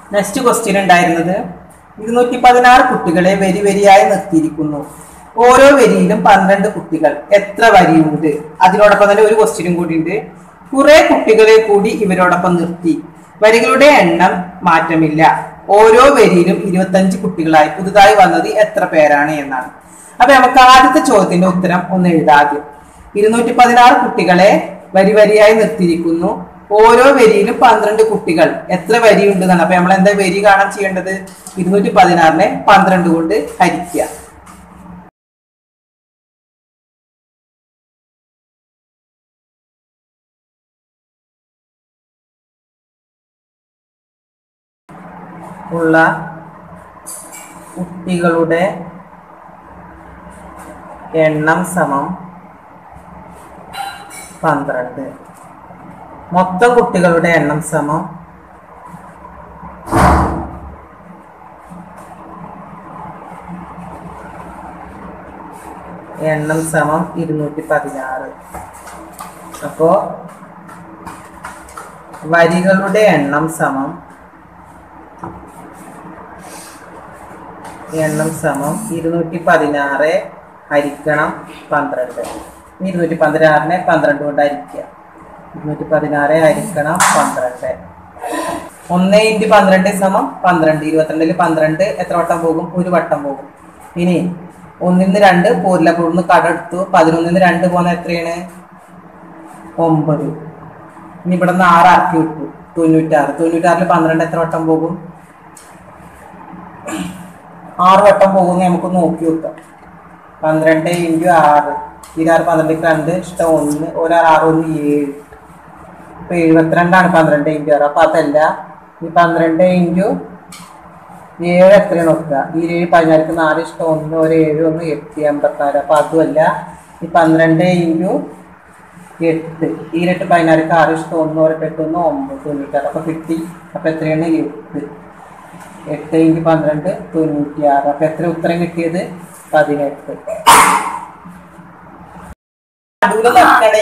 Next question ഉണ്ടായിരുന്നത് ഇരുന്നൂറ്റി പതിനാറ് കുട്ടികളെ വരി വരിയായി നിർത്തിയിരിക്കുന്നു ഓരോ വരിയിലും പന്ത്രണ്ട് കുട്ടികൾ എത്ര വരിയുണ്ട് അതിനോടൊപ്പം തന്നെ ഒരു ക്വസ്റ്റ്യനും കൂടി ഉണ്ട് കുറെ കുട്ടികളെ കൂടി ഇവരോടൊപ്പം നിർത്തി വരികളുടെ എണ്ണം മാറ്റമില്ല ഓരോ വരിയിലും ഇരുപത്തഞ്ച് കുട്ടികളായി പുതുതായി വന്നത് എത്ര പേരാണ് എന്നാണ് അപ്പൊ നമുക്ക് ആദ്യത്തെ ചോദ്യത്തിന്റെ ഉത്തരം ഒന്ന് എഴുതാദ്യം ഇരുന്നൂറ്റി പതിനാറ് കുട്ടികളെ വരി വരിയായി നിർത്തിയിരിക്കുന്നു ഓരോ വരിയിലും പന്ത്രണ്ട് കുട്ടികൾ എത്ര വരിയുണ്ട് എന്നാണ് അപ്പൊ നമ്മൾ എന്താ വരി കാണാൻ ചെയ്യേണ്ടത് ഇരുന്നൂറ്റി പതിനാറിനെ പന്ത്രണ്ട് കൊണ്ട് ഹരിക്കുക ഉള്ള കുട്ടികളുടെ എണ്ണം സമം പന്ത്രണ്ട് മൊത്തം കുട്ടികളുടെ എണ്ണം സമം എണ്ണം സമം ഇരുന്നൂറ്റി പതിനാറ് അപ്പോ വരികളുടെ എണ്ണം സമം എണ്ണം സമം ഇരുന്നൂറ്റി പതിനാറ് ഹരിക്കണം പന്ത്രണ്ട് ഇരുന്നൂറ്റി പതിനാറിനെ പന്ത്രണ്ട് കൊണ്ട് ഹരിക്കുക ഇരുന്നൂറ്റി പതിനാറ് ഹരിക്കണം പന്ത്രണ്ട് ഒന്ന് ഇൻറ്റു പന്ത്രണ്ട് സമം പന്ത്രണ്ട് ഇരുപത്തിരണ്ടില് പന്ത്രണ്ട് എത്ര വട്ടം പോകും ഒരു വട്ടം പോകും ഇനി ഒന്നിന്ന് രണ്ട് പോരില്ല പോകുന്ന കട എടുത്തു പതിനൊന്നിന്ന് രണ്ട് പോകുന്ന എത്രയാണ് ഒമ്പത് ഇനി ഇവിടെ നിന്ന് ആറ് ആക്കി വിട്ടു തൊണ്ണൂറ്റാറ് തൊണ്ണൂറ്റാറിൽ പന്ത്രണ്ട് എത്ര വട്ടം പോകും ആറ് വട്ടം പോകുന്ന നമുക്ക് നോക്കി വെക്കാം പന്ത്രണ്ട് ഇൻറ്റു ആറ് ഇരുപത് പന്ത്രണ്ട് രണ്ട് ഇഷ്ടം ഒന്ന് ഒരാറ് ആറ് ഒന്ന് ഏഴ് ഇപ്പൊ എഴുപത്തിരണ്ടാണ് പന്ത്രണ്ട് ഇൻറ്റു ആറ് അപ്പൊ അതല്ല ഈ പന്ത്രണ്ട് ഇൻറ്റു ഏഴ് എത്രയാണ് നോക്കുക ഈ ഏഴ് പതിനാലിക്ക് നാല് ഇഷ്ടം ഒന്ന് ഒരു ഏഴ് ഒന്ന് എട്ട് എൺപത്തിനാല് അപ്പൊ അതുമല്ല ഈ പന്ത്രണ്ട് ഇൻറ്റു എട്ട് ഈ എട്ട് പതിനാലിക്ക് ആറ് ഇഷ്ടം ഒന്ന് ഒരു എട്ട് ഒന്ന് ഒമ്പത് തൊണ്ണൂറ്റാറ് അപ്പൊ കിട്ടി അപ്പൊ എത്രയാണ് എട്ട് എട്ട് ഇൻറ്റു പന്ത്രണ്ട് തൊണ്ണൂറ്റി ആറ് അപ്പൊ എത്ര ഉത്തരം കിട്ടിയത് പതിനെട്ട് നടുവില് നിർത്തണേ.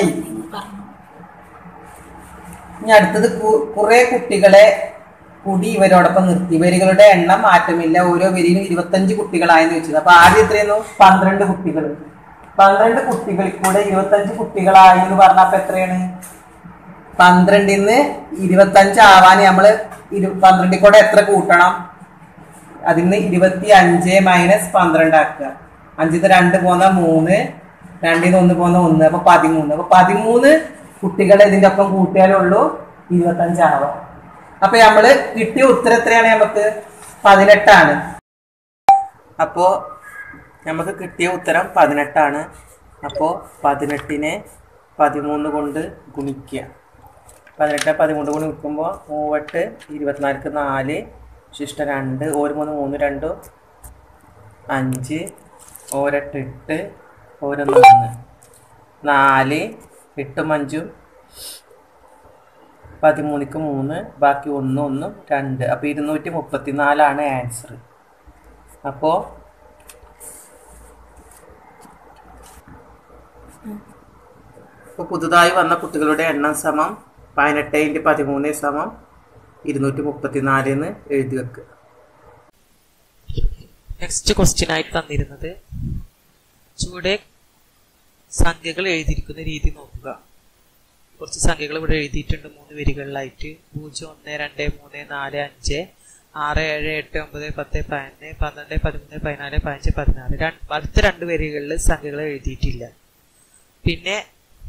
ഇനി അടുത്തത് കു- കുറെ കുട്ടികളെ കൂടി ഇവരോടൊപ്പം നിർത്തി വരികളുടെ എണ്ണം മാറ്റമില്ല ഓരോ വരിയിലും ഇരുപത്തഞ്ച് കുട്ടികളായെന്ന് വെച്ചത് അപ്പൊ ആദ്യം എത്രയായിരുന്നു പന്ത്രണ്ട് കുട്ടികൾ പന്ത്രണ്ട് കുട്ടികളിൽ കൂടെ ഇരുപത്തഞ്ച് കുട്ടികളായി എന്ന് പറഞ്ഞപ്പോ എത്രയാണ് പന്ത്രണ്ടിന്ന് ഇരുപത്തഞ്ച് ആവാൻ നമ്മള് ഇരു പന്ത്രണ്ടിൽ കൂടെ എത്ര കൂട്ടണം അതിന്ന് ഇരുപത്തി അഞ്ച് മൈനസ് പന്ത്രണ്ട് ആക്കുക അഞ്ചിന്ന് രണ്ട് പോന്ന മൂന്ന് രണ്ടിന്ന് ഒന്ന് പോന്ന ഒന്ന് അപ്പൊ പതിമൂന്ന് അപ്പൊ പതിമൂന്ന് കുട്ടികളെ ഇതിന്റെ ഒപ്പം കൂട്ടിയാലുള്ളൂ ഇരുപത്തഞ്ചാവാം അപ്പൊ നമ്മള് കിട്ടിയ ഉത്തരം എത്രയാണ് നമുക്ക് പതിനെട്ടാണ് അപ്പോ നമുക്ക് കിട്ടിയ ഉത്തരം പതിനെട്ടാണ് അപ്പോൾ പതിനെട്ടിനെ പതിമൂന്ന് കൊണ്ട് ഗുണിക്കുക പതിനെട്ട് പതിമൂന്ന് കൊണ്ട് ഗുണിക്കുമ്പോൾ മൂവെട്ട് ഇരുപത്തിനാലിക്ക് നാല് ശിഷ്ട രണ്ട് ഒരു മൂന്ന് മൂന്ന് രണ്ട് അഞ്ച് ഒരെട്ട് എട്ട് ഓരോന്ന് ഒന്ന് നാല് എട്ടും അഞ്ചും പതിമൂന്നിക്ക് മൂന്ന് ബാക്കി ഒന്ന് ഒന്നും രണ്ട് അപ്പോൾ ഇരുന്നൂറ്റി മുപ്പത്തി നാലാണ് ആൻസർ അപ്പോൾ ഇപ്പോൾ പുതുതായി വന്ന കുട്ടികളുടെ എണ്ണം സമം പതിനെട്ട് ഇൻറ്റു പതിമൂന്ന് സമം ഇരുന്നൂറ്റി മുപ്പത്തി നാലിന്ന് എഴുതി വെക്കുക നെക്സ്റ്റ് ക്വസ്റ്റ്യൻ ആയിട്ട് തന്നിരുന്നത് ചുവടെ സംഖ്യകൾ എഴുതിയിരിക്കുന്ന രീതി നോക്കുക കുറച്ച് സംഖ്യകൾ ഇവിടെ എഴുതിയിട്ടുണ്ട് മൂന്ന് വരികളിലായിട്ട് പൂജ്യം ഒന്ന് രണ്ട് മൂന്ന് നാല് അഞ്ച് ആറ് ഏഴ് എട്ട് ഒമ്പത് പത്ത് പതിനൊന്ന് പന്ത്രണ്ട് പതിമൂന്ന് പതിനാല് പതിനഞ്ച് പതിനാറ് രണ്ട് അടുത്ത രണ്ട് വരികളിൽ സംഖ്യകൾ എഴുതിയിട്ടില്ല പിന്നെ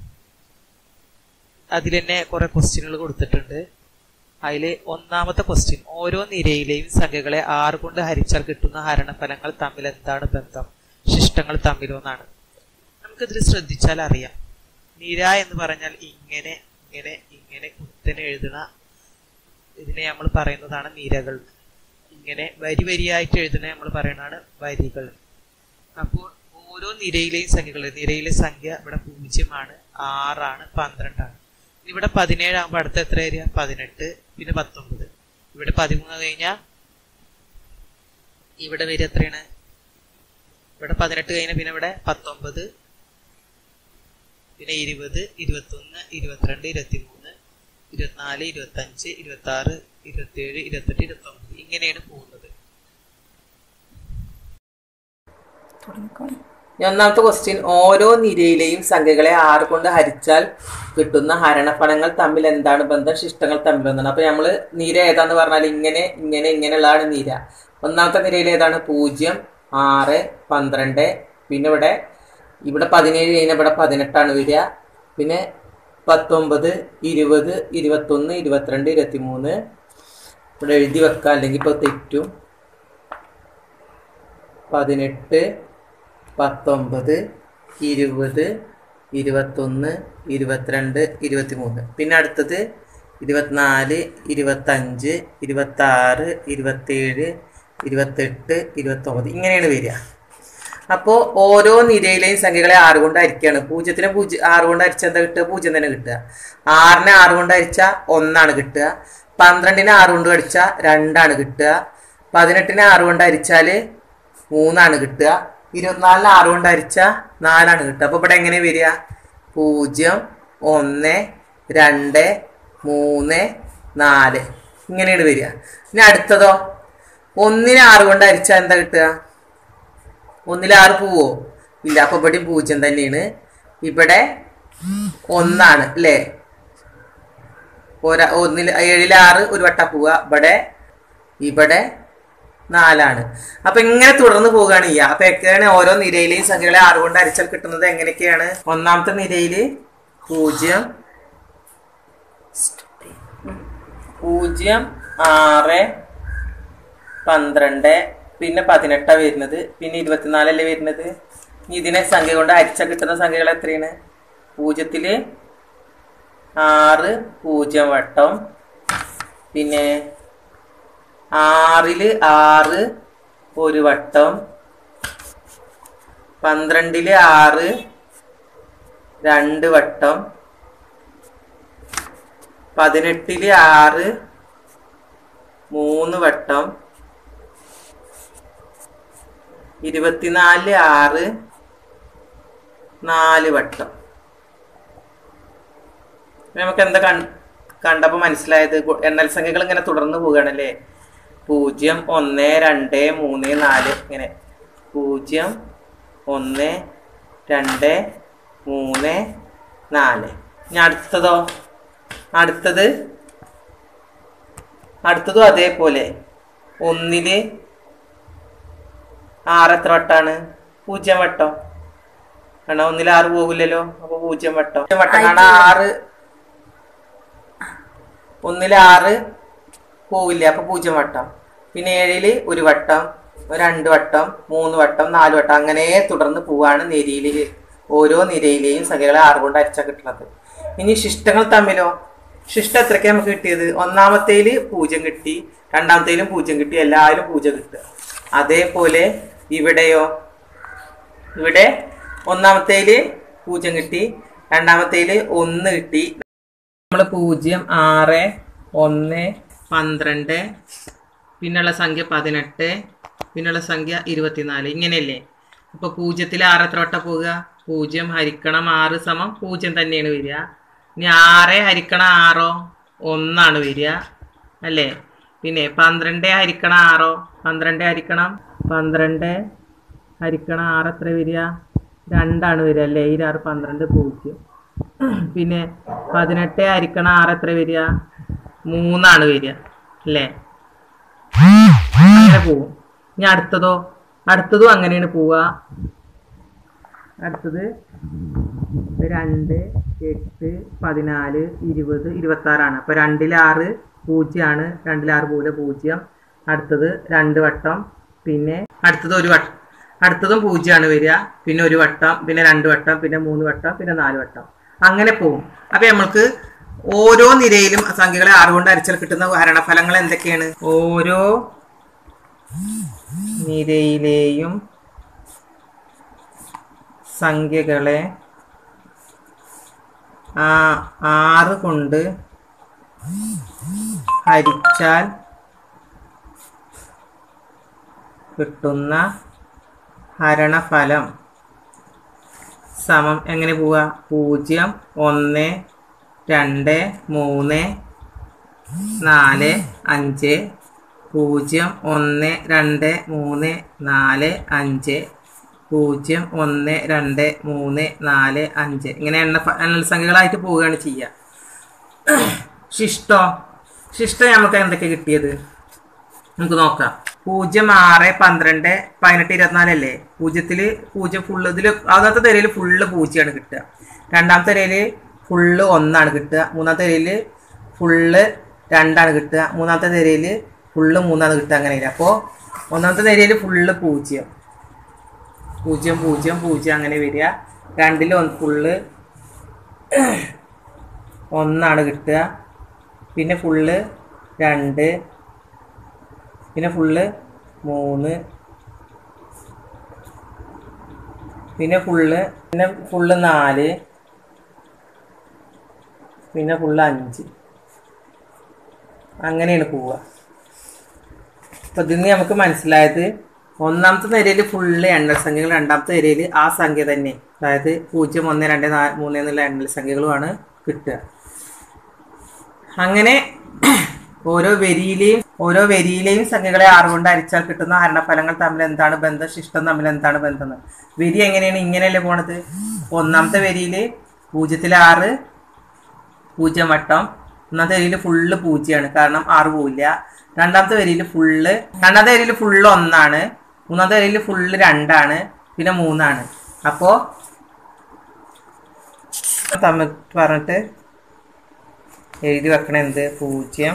അതിൽ തന്നെ കുറെ ക്വസ്റ്റ്യനുകൾ കൊടുത്തിട്ടുണ്ട് അതിൽ ഒന്നാമത്തെ ക്വസ്റ്റ്യൻ ഓരോ നിരയിലെയും സംഖ്യകളെ ആറ് കൊണ്ട് ഹരിച്ചാൽ കിട്ടുന്ന ഹരണഫലങ്ങൾ തമ്മിൽ എന്താണ് ബന്ധം ശിഷ്ടങ്ങൾ തമ്മിലൊന്നാണ് നമുക്കിതിൽ ശ്രദ്ധിച്ചാൽ അറിയാം നിര എന്ന് പറഞ്ഞാൽ ഇങ്ങനെ ഇങ്ങനെ ഇങ്ങനെ കുത്തനെ എഴുതുന്ന ഇതിനെ നമ്മൾ പറയുന്നതാണ് നിരകൾ ഇങ്ങനെ വരി വരിയായിട്ട് എഴുതുന്ന നമ്മൾ പറയുന്നതാണ് വരികൾ അപ്പോൾ ഓരോ നിരയിലെയും സംഖ്യകൾ നിരയിലെ സംഖ്യ ഇവിടെ പൂജ്യമാണ് ആറാണ് പന്ത്രണ്ടാണ് ഇവിടെ പതിനേഴാകുമ്പോൾ അടുത്ത എത്ര വരിക പതിനെട്ട് പിന്നെ പത്തൊമ്പത് ഇവിടെ പതിമൂന്ന് കഴിഞ്ഞാൽ ഇവിടെ വരിക എത്രയാണ് ഇവിടെ പതിനെട്ട് കഴിഞ്ഞാൽ പിന്നെ ഇവിടെ പത്തൊമ്പത് പിന്നെ ഇരുപത് ഇരുപത്തൊന്ന് ഇരുപത്തിരണ്ട് ഇരുപത്തിമൂന്ന് ഇരുപത്തിനാല് ഇരുപത്തഞ്ച് ഇരുപത്തി ആറ് ഇരുപത്തിയേഴ് ഇരുപത്തെട്ട് ഇരുപത്തൊമ്പത് ഇങ്ങനെയാണ് പോകുന്നത് ഇനി ഒന്നാമത്തെ ക്വസ്റ്റ്യൻ ഓരോ നിരയിലെയും സംഖ്യകളെ ആറ് കൊണ്ട് ഹരിച്ചാൽ കിട്ടുന്ന ഹരണഫലങ്ങൾ തമ്മിൽ എന്താണ് ബന്ധം ശിഷ്ടങ്ങൾ തമ്മിൽ ഒന്നാണ് അപ്പൊ നമ്മള് നിര ഏതാന്ന് പറഞ്ഞാൽ ഇങ്ങനെ ഇങ്ങനെ ഇങ്ങനെയുള്ളതാണ് നിര ഒന്നാമത്തെ നിരയിൽ ഏതാണ് പൂജ്യം ആറ് പന്ത്രണ്ട് പിന്നെ ഇവിടെ ഇവിടെ പതിനേഴ് കഴിഞ്ഞാൽ ഇവിടെ പതിനെട്ടാണ് വരിക പിന്നെ പത്തൊമ്പത് ഇരുപത് ഇരുപത്തൊന്ന് ഇരുപത്തിരണ്ട് ഇരുപത്തിമൂന്ന് ഇവിടെ എഴുതി വെക്കാം അല്ലെങ്കിൽ ഇപ്പോൾ തെറ്റും പതിനെട്ട് പത്തൊമ്പത് ഇരുപത് ഇരുപത്തൊന്ന് ഇരുപത്തിരണ്ട് ഇരുപത്തിമൂന്ന് പിന്നെ അടുത്തത് ഇരുപത്തിനാല് ഇരുപത്തഞ്ച് ഇരുപത്താറ് ഇരുപത്തേഴ് ഇരുപത്തെട്ട് ഇരുപത്തൊമ്പത് ഇങ്ങനെയാണ് വരിക അപ്പോൾ ഓരോ നിരയിലെയും സംഖ്യകളെ ആറ് കൊണ്ട് ഹരിക്കുകയാണ് പൂജ്യത്തിന് പൂജ്യം ആറ് കൊണ്ട് ഹരിച്ചാൽ എന്താ കിട്ടുക പൂജ്യം തന്നെ കിട്ടുക ആറിനെ ആറ് കൊണ്ട് ഹരിച്ചാൽ ഒന്നാണ് കിട്ടുക പന്ത്രണ്ടിനെ ആറ് കൊണ്ട് ഹരിച്ചാൽ രണ്ടാണ് കിട്ടുക പതിനെട്ടിനെ ആറ് കൊണ്ട് ഹരിച്ചാൽ മൂന്നാണ് കിട്ടുക ഇരുപത്തിനാലിന് ആറ് കൊണ്ട് ഹരിച്ചാൽ നാലാണ് കിട്ടുക അപ്പോൾ ഇവിടെ എങ്ങനെ വരിക പൂജ്യം ഒന്ന് രണ്ട് മൂന്ന് നാല് ഇങ്ങനെയാണ് വരിക ഇനി അടുത്തതോ ഒന്നിനെ ആറ് കൊണ്ട് ഹരിച്ചാൽ എന്താ കിട്ടുക ഒന്നിൽ ആറ് പോവോ ഇല്ല അപ്പൊ ഇവിടെ പൂജ്യം തന്നെയാണ് ഇവിടെ ഒന്നാണ് അല്ലേ ഒര ഒന്നിൽ ഏഴിൽ ആറ് ഒരു വട്ട പോവുക ഇവിടെ ഇവിടെ നാലാണ് അപ്പൊ ഇങ്ങനെ തുടർന്ന് പോവുകയാണ് ചെയ്യുക അപ്പൊ എങ്ങനെയാണ് ഓരോ നിരയിലെയും സംഖ്യകളെ ആറ് കൊണ്ട് അരിച്ചാൽ കിട്ടുന്നത് എങ്ങനെയൊക്കെയാണ് ഒന്നാമത്തെ നിരയില് പൂജ്യം പൂജ്യം ആറ് പന്ത്രണ്ട് പിന്നെ പതിനെട്ടാ വരുന്നത് പിന്നെ ഇരുപത്തിനാലല്ലേ വരുന്നത് ഇനി ഇതിനെ സംഖ്യ കൊണ്ട് അരിച്ച കിട്ടുന്ന സംഖ്യകൾ എത്രയാണ് പൂജ്യത്തില് ആറ് പൂജ്യം വട്ടം പിന്നെ ആറില് ആറ് ഒരു വട്ടം പന്ത്രണ്ടില് ആറ് രണ്ട് വട്ടം പതിനെട്ടില് ആറ് മൂന്ന് വട്ടം ഇരുപത്തിനാലില് ആറ് നാല് വട്ടം നമുക്ക് എന്താ കൺ കണ്ടപ്പോൾ മനസ്സിലായത് ഗു- എണ്ണൽ സംഖ്യകൾ ഇങ്ങനെ തുടർന്ന് പോവുകയാണല്ലേ പൂജ്യം ഒന്ന് രണ്ട് മൂന്ന് നാല് ഇങ്ങനെ പൂജ്യം ഒന്ന് രണ്ട് മൂന്ന് നാല് ഇനി അടുത്തതോ അടുത്തത് അടുത്തതും അതേപോലെ ഒന്നില് ആറ് എത്ര വട്ടാണ് പൂജ്യം വട്ടം കാരണം ഒന്നിൽ ആറ് പോകില്ലല്ലോ അപ്പൊ പൂജ്യം വട്ടം പൂജ്യം വട്ടം കാരണം ആറ് ഒന്നിൽ ആറ് പോവില്ല അപ്പൊ പൂജ്യം വട്ടം പിന്നെ ഏഴില് ഒരു വട്ടം രണ്ട് വട്ടം മൂന്ന് വട്ടം നാല് വട്ടം അങ്ങനെ തുടർന്ന് പോവാണ് നിരയില് ഓരോ നിരയിലെയും സംഖ്യകളെ ആറ് കൊണ്ട് അരച്ച കിട്ടുന്നത് ഇനി ശിഷ്ടങ്ങൾ തമ്മിലോ ശിഷ്ടം എത്രയ്ക്ക് നമുക്ക് കിട്ടിയത് ഒന്നാമത്തേല് പൂജ്യം കിട്ടി രണ്ടാമത്തേലും പൂജ്യം കിട്ടി എല്ലാവരും പൂജ്യം കിട്ടുക അതേപോലെ ഇവിടെയോ ഇവിടെ ഒന്നാമത്തേല് പൂജ്യം കിട്ടി രണ്ടാമത്തേല് ഒന്ന് കിട്ടി നമ്മൾ പൂജ്യം ആറ് ഒന്ന് പന്ത്രണ്ട് പിന്നുള്ള സംഖ്യ പതിനെട്ട് പിന്നുള്ള സംഖ്യ ഇരുപത്തിനാല് ഇങ്ങനെയല്ലേ അപ്പോൾ പൂജ്യത്തിൽ ആറ് എത്ര വട്ടം പോവുക പൂജ്യം ഹരിക്കണം ആറ് സമം പൂജ്യം തന്നെയാണ് വരിക ഇനി ആറ് ഹരിക്കണം ആറോ ഒന്നാണ് വരിക അല്ലേ പിന്നെ പന്ത്രണ്ട് ഹരിക്കണം ആറോ പന്ത്രണ്ട് ഹരിക്കണം പന്ത്രണ്ട് ഹരിക്കണം ആറ് എത്ര വരിക രണ്ടാണ് വരിക അല്ലേ ഈ ആറ് പന്ത്രണ്ട് പൂജ്യം പിന്നെ പതിനെട്ട് ഹരിക്കണം ആറ് എത്ര വരിക മൂന്നാണ് വരിക അല്ലേ അങ്ങനെ പോവും ഇനി അടുത്തതോ അടുത്തതും അങ്ങനെയാണ് പോവുക അടുത്തത് രണ്ട് എട്ട് പതിനാല് ഇരുപത് ഇരുപത്താറാണ് അപ്പോൾ രണ്ടിൽ ആറ് പൂജ്യമാണ് രണ്ടിൽ ആറ് പോലെ പൂജ്യം അടുത്തത് രണ്ട് വട്ടം പിന്നെ അടുത്തത് ഒരു വട്ടം അടുത്തതും പൂജ്യമാണ് വരിക പിന്നെ ഒരു വട്ടം പിന്നെ രണ്ട് വട്ടം പിന്നെ മൂന്ന് വട്ടം പിന്നെ നാല് വട്ടം അങ്ങനെ പോവും അപ്പൊ നമ്മൾക്ക് ഓരോ നിരയിലും സംഖ്യകളെ ആറ് കൊണ്ട് അരച്ചാൽ കിട്ടുന്ന ഹരണഫലങ്ങൾ എന്തൊക്കെയാണ് ഓരോ നിരയിലെയും സംഖ്യകളെ ആ ആറ് കൊണ്ട് ഹരിച്ചാൽ കിട്ടുന്ന ഹരണഫലം സമം എങ്ങനെ പോവുക പൂജ്യം ഒന്ന് രണ്ട് മൂന്ന് നാല് അഞ്ച് പൂജ്യം ഒന്ന് രണ്ട് മൂന്ന് നാല് അഞ്ച് പൂജ്യം ഒന്ന് രണ്ട് മൂന്ന് നാല് അഞ്ച് ഇങ്ങനെ എണ്ണ എണ്ണൽ സംഖ്യകളായിട്ട് പോവുകയാണ് ചെയ്യുക ശിഷ്ടോ ശിഷ്ടം നമുക്ക് എന്തൊക്കെ കിട്ടിയത് നമുക്ക് നോക്കാം പൂജ്യം ആറ് പന്ത്രണ്ട് പതിനെട്ട് ഇരുപത്തിനാലല്ലേ പൂജ്യത്തിൽ പൂജ്യം ഫുള്ള് ഇതിൽ ആദ്യത്തെ തിരയിൽ ഫുള്ള് പൂജ്യമാണ് കിട്ടുക രണ്ടാമത്തെ തിരയിൽ ഫുള്ള് ഒന്നാണ് കിട്ടുക മൂന്നാമത്തെ തിരയിൽ ഫുള്ള് രണ്ടാണ് കിട്ടുക മൂന്നാമത്തെ തിരയിൽ ഫുള്ള് മൂന്നാണ് കിട്ടുക അങ്ങനെയില്ല അപ്പോൾ ഒന്നാമത്തെ തിരയിൽ ഫുള്ള് പൂജ്യം പൂജ്യം പൂജ്യം പൂജ്യം അങ്ങനെ വരിക രണ്ടിൽ ഒന്ന് ഫുള്ള് ഒന്നാണ് കിട്ടുക പിന്നെ ഫുള്ള് രണ്ട് പിന്നെ ഫുള്ള് മൂന്ന് പിന്നെ ഫുള്ള് പിന്നെ ഫുള്ള് നാല് പിന്നെ ഫുള്ള് അഞ്ച് അങ്ങനെയാണ് പോവുക അപ്പൊ ഇതിന് നമുക്ക് മനസ്സിലായത് ഒന്നാമത്തെ നിരയിൽ ഫുള്ള് എണ്ണൽ സംഖ്യകൾ രണ്ടാമത്തെ നിരയിൽ ആ സംഖ്യ തന്നെ അതായത് പൂജ്യം ഒന്ന് രണ്ട് നാല് മൂന്ന് എന്നുള്ള എണ്ണൽ സംഖ്യകളുമാണ് കിട്ടുക അങ്ങനെ ഓരോ വരിയിലെയും ഓരോ വരിയിലെയും സംഖ്യകളെ ആറ് കൊണ്ട് അരിച്ചാൽ കിട്ടുന്ന ഹരണഫലങ്ങൾ തമ്മിൽ എന്താണ് ബന്ധം ശിഷ്ടം തമ്മിൽ എന്താണ് ബന്ധം എന്ന് വരി എങ്ങനെയാണ് ഇങ്ങനെയല്ലേ പോണത് ഒന്നാമത്തെ വരിയില് പൂജ്യത്തിലെ ആറ് പൂജ്യം വട്ടം ഒന്നാമത്തെ വരിയിൽ ഫുള്ള് പൂജ്യമാണ് കാരണം ആറ് പോവില്ല രണ്ടാമത്തെ വരിയിൽ ഫുള്ള് രണ്ടാമത്തെ വരിയിൽ ഫുള്ള് ഒന്നാണ് മൂന്നാമത്തെ വരിയിൽ ഫുള്ള് രണ്ടാണ് പിന്നെ മൂന്നാണ് അപ്പോ തമ്മിൽ പറഞ്ഞിട്ട് എഴുതി വെക്കണ എന്ത് പൂജ്യം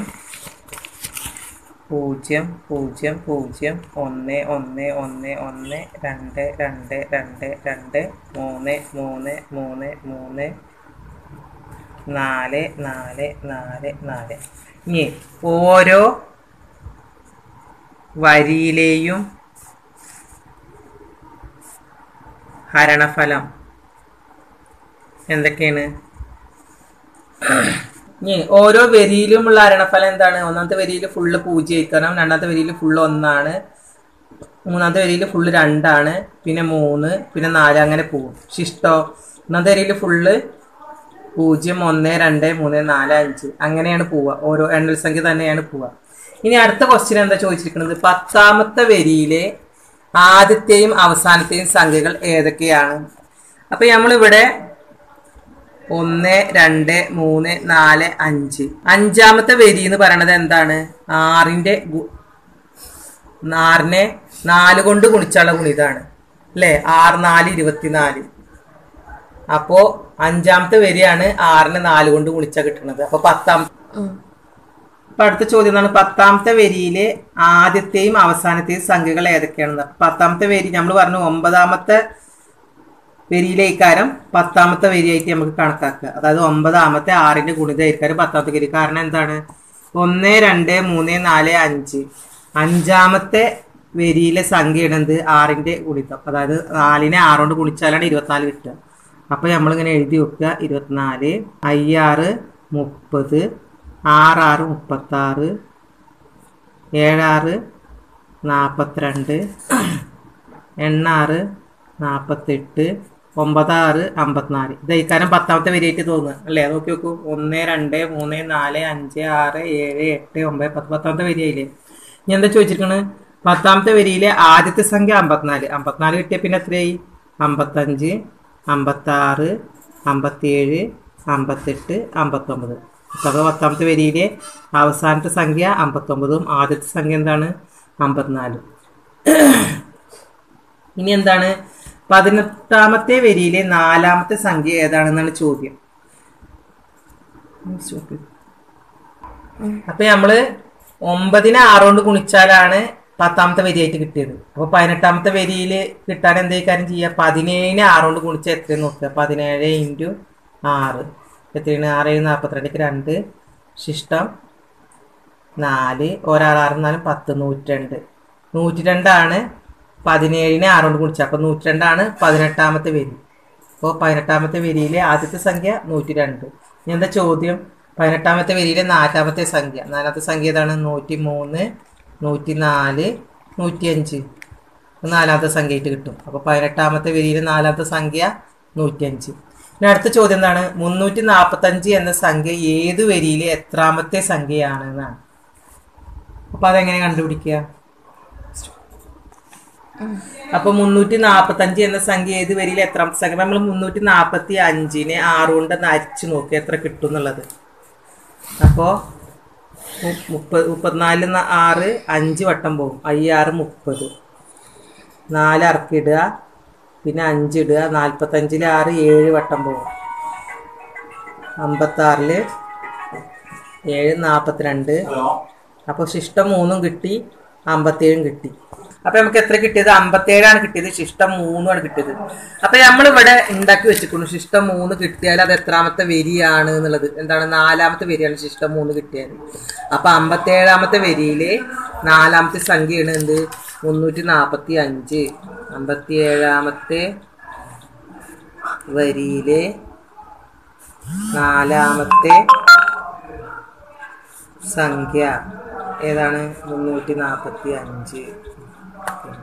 പൂജ്യം പൂജ്യം പൂജ്യം ഒന്ന് ഒന്ന് ഒന്ന് ഒന്ന് രണ്ട് രണ്ട് രണ്ട് രണ്ട് മൂന്ന് മൂന്ന് മൂന്ന് മൂന്ന് നാല് നാല് നാല് നാല് ഇനി ഓരോ വരിയിലെയും ഹരണഫലം എന്തൊക്കെയാണ് ഇനി ഓരോ വരിയിലുമുള്ള ഹരണഫലം എന്താണ് ഒന്നാമത്തെ വരിയിൽ ഫുള്ള് പൂജ്യം ആയിക്കണം രണ്ടാമത്തെ വരിയിൽ ഫുള്ള് ഒന്നാണ് മൂന്നാമത്തെ വരിയിൽ ഫുള്ള് രണ്ടാണ് പിന്നെ മൂന്ന് പിന്നെ നാല് അങ്ങനെ പോകും ശിഷ്ടോ ഒന്നാമത്തെ വരിയിൽ ഫുള്ള് പൂജ്യം ഒന്ന് രണ്ട് മൂന്ന് നാല് അഞ്ച് അങ്ങനെയാണ് പോവുക ഓരോ എണ്ണൽ സംഖ്യ തന്നെയാണ് പോവുക ഇനി അടുത്ത ക്വസ്റ്റ്യൻ എന്താ ചോദിച്ചിരിക്കുന്നത് പത്താമത്തെ വരിയിലെ ആദ്യത്തെയും അവസാനത്തെയും സംഖ്യകൾ ഏതൊക്കെയാണ് അപ്പൊ നമ്മളിവിടെ ഒന്ന് രണ്ട് മൂന്ന് നാല് അഞ്ച് അഞ്ചാമത്തെ വരി എന്ന് പറയണത് എന്താണ് ആറിന്റെ ഗു- ആറിനെ നാല് കൊണ്ട് ഗുണിച്ചുള്ള ഗുണിതാണ് അല്ലേ ആറ് നാല് ഇരുപത്തിനാല് അപ്പോ അഞ്ചാമത്തെ വരിയാണ് ആറിനെ നാല് കൊണ്ട് ഗുണിച്ചാ കിട്ടുന്നത് അപ്പൊ പത്താം അപ്പൊ അടുത്ത ചോദ്യം എന്താണ് പത്താമത്തെ വരിയിലെ ആദ്യത്തെയും അവസാനത്തെയും സംഖ്യകൾ ഏതൊക്കെയാണെന്ന് പത്താമത്തെ വരി നമ്മൾ പറഞ്ഞു ഒമ്പതാമത്തെ വരിയിലേക്കാരം പത്താമത്തെ വരിയായിട്ട് നമുക്ക് കണക്കാക്കുക അതായത് ഒമ്പതാമത്തെ ആറിന്റെ ഗുണിതമായിരിക്കാരും പത്താമത്തെ വരി കാരണം എന്താണ് ഒന്ന് രണ്ട് മൂന്ന് നാല് അഞ്ച് അഞ്ചാമത്തെ വരിയിലെ സംഖ്യയാണ് എന്ത് ആറിന്റെ ഗുണിതം അതായത് നാലിനെ ആറുകൊണ്ട് ഗുണിച്ചാലാണ് ഇരുപത്തിനാല് കിട്ടുക അപ്പൊ നമ്മളിങ്ങനെ എഴുതി വെക്കുക ഇരുപത്തിനാല് അയ്യാറ് മുപ്പത് ആറാറ് മുപ്പത്താറ് ഏഴാറ് നാൽപ്പത്തിരണ്ട് എണ്ണാറ് നാൽപ്പത്തെട്ട് ഒമ്പതാറ് അമ്പത്തിനാല് ഇത് ഇക്കാരം പത്താമത്തെ വരിയായിട്ട് തോന്നുക അല്ലേ നോക്കി നോക്കൂ ഒന്ന് രണ്ട് മൂന്ന് നാല് അഞ്ച് ആറ് ഏഴ് എട്ട് ഒമ്പത് പത്ത് പത്താമത്തെ വരിയായില്ലേ ഇനി എന്താ ചോദിച്ചിരിക്കണ് പത്താമത്തെ വരിയിലെ ആദ്യത്തെ സംഖ്യ അമ്പത്തിനാല് അമ്പത്തിനാല് കിട്ടിയ പിന്നെ എത്രയായി അമ്പത്തഞ്ച് അമ്പത്താറ് അമ്പത്തിയേഴ് അമ്പത്തെട്ട് അമ്പത്തൊമ്പത് അപ്പോൾ പത്താമത്തെ വരിയിലെ അവസാനത്തെ സംഖ്യ അമ്പത്തൊമ്പതും ആദ്യത്തെ സംഖ്യ എന്താണ് അമ്പത്തിനാലും ഇനി എന്താണ് പതിനെട്ടാമത്തെ വരിയിലെ നാലാമത്തെ സംഖ്യ ഏതാണെന്നാണ് ചോദ്യം അപ്പൊ നമ്മള് ഒമ്പതിനെ ആറുകൊണ്ട് ഗുണിച്ചാലാണ് പത്താമത്തെ വരിയായിട്ട് കിട്ടിയത് അപ്പൊ പതിനെട്ടാമത്തെ വരിയിൽ കിട്ടാൻ എന്തേ കാര്യം ചെയ്യുക പതിനേഴിനെ ആറുകൊണ്ട് ഗുണിച്ചാൽ എത്രയും നോക്കുക പതിനേഴ് ഇൻറ്റു ആറ് എത്രയാണ് ആറ് ഏഴ് നാൽപ്പത്തിരണ്ടിക്ക് രണ്ട് ശിഷ്ടം നാല് ഒരാറ് ആറ് നാലും പത്ത് നൂറ്റി രണ്ട് നൂറ്റി രണ്ടാണ് പതിനേഴിനെ ആറുകൊണ്ട് ഗുണിച്ചത് അപ്പോൾ നൂറ്റി രണ്ടാണ് പതിനെട്ടാമത്തെ വരി അപ്പോൾ പതിനെട്ടാമത്തെ വരിയിലെ ആദ്യത്തെ സംഖ്യ നൂറ്റി രണ്ട് ഇനി എന്താ ചോദ്യം പതിനെട്ടാമത്തെ വരിയിലെ നാലാമത്തെ സംഖ്യ നാലാമത്തെ സംഖ്യ ഏതാണ് നൂറ്റി മൂന്ന് നൂറ്റി നാല് നൂറ്റി അഞ്ച് നാലാമത്തെ സംഖ്യയായിട്ട് കിട്ടും അപ്പോൾ പതിനെട്ടാമത്തെ വരിയിലെ നാലാമത്തെ സംഖ്യ നൂറ്റിയഞ്ച് ഇനി അടുത്ത ചോദ്യം എന്താണ് മുന്നൂറ്റി നാൽപ്പത്തഞ്ച് എന്ന സംഖ്യ ഏത് വരിയിലെ എത്രാമത്തെ സംഖ്യയാണ് എന്നാണ് അപ്പൊ അതെങ്ങനെ കണ്ടുപിടിക്കുക അപ്പൊ മുന്നൂറ്റി നാപ്പത്തി അഞ്ച് എന്ന സംഖ്യ ഏത് വരിയിൽ എത്രാമത്തെ സംഖ്യ നമ്മൾ മുന്നൂറ്റി നാപ്പത്തി അഞ്ചിനെ ആറ് കൊണ്ട് ഒന്ന് അരിച്ചു നോക്കുക എത്ര കിട്ടും എന്നുള്ളത് അപ്പോ മു- മുപ്പത് മുപ്പത്തിനാലിൽ നിന്ന് ആറ് അഞ്ച് വട്ടം പോകും അയ്യാറ് മുപ്പത് നാല് അറക്കിടുക പിന്നെ അഞ്ച് ഇടുക നാൽപ്പത്തഞ്ചിൽ ആറ് ഏഴ് വട്ടം പോകും അമ്പത്താറില് ഏഴ് നാൽപ്പത്തിരണ്ട് അപ്പോൾ ശിഷ്ടം മൂന്നും കിട്ടി അമ്പത്തേഴും കിട്ടി അപ്പൊ നമുക്ക് എത്ര കിട്ടിയത് അമ്പത്തേഴാണ് കിട്ടിയത് ശിഷ്ടം മൂന്നുമാണ് കിട്ടിയത് അപ്പൊ നമ്മൾ ഇവിടെ ഉണ്ടാക്കി വെച്ചിട്ടുണ്ട് ശിഷ്ടം മൂന്ന് കിട്ടിയാൽ അത് എത്രാമത്തെ വരിയാണ് എന്നുള്ളത് എന്താണ് നാലാമത്തെ വരിയാണ് ശിഷ്ടം മൂന്ന് കിട്ടിയത് അപ്പൊ അമ്പത്തേഴാമത്തെ വരിയില് നാലാമത്തെ സംഖ്യയാണ് എന്ത് മുന്നൂറ്റി നാപ്പത്തി അഞ്ച് അമ്പത്തി ഏഴാമത്തെ വരിയിലെ നാലാമത്തെ സംഖ്യ ഏതാണ് മുന്നൂറ്റി നാപ്പത്തി അഞ്ച്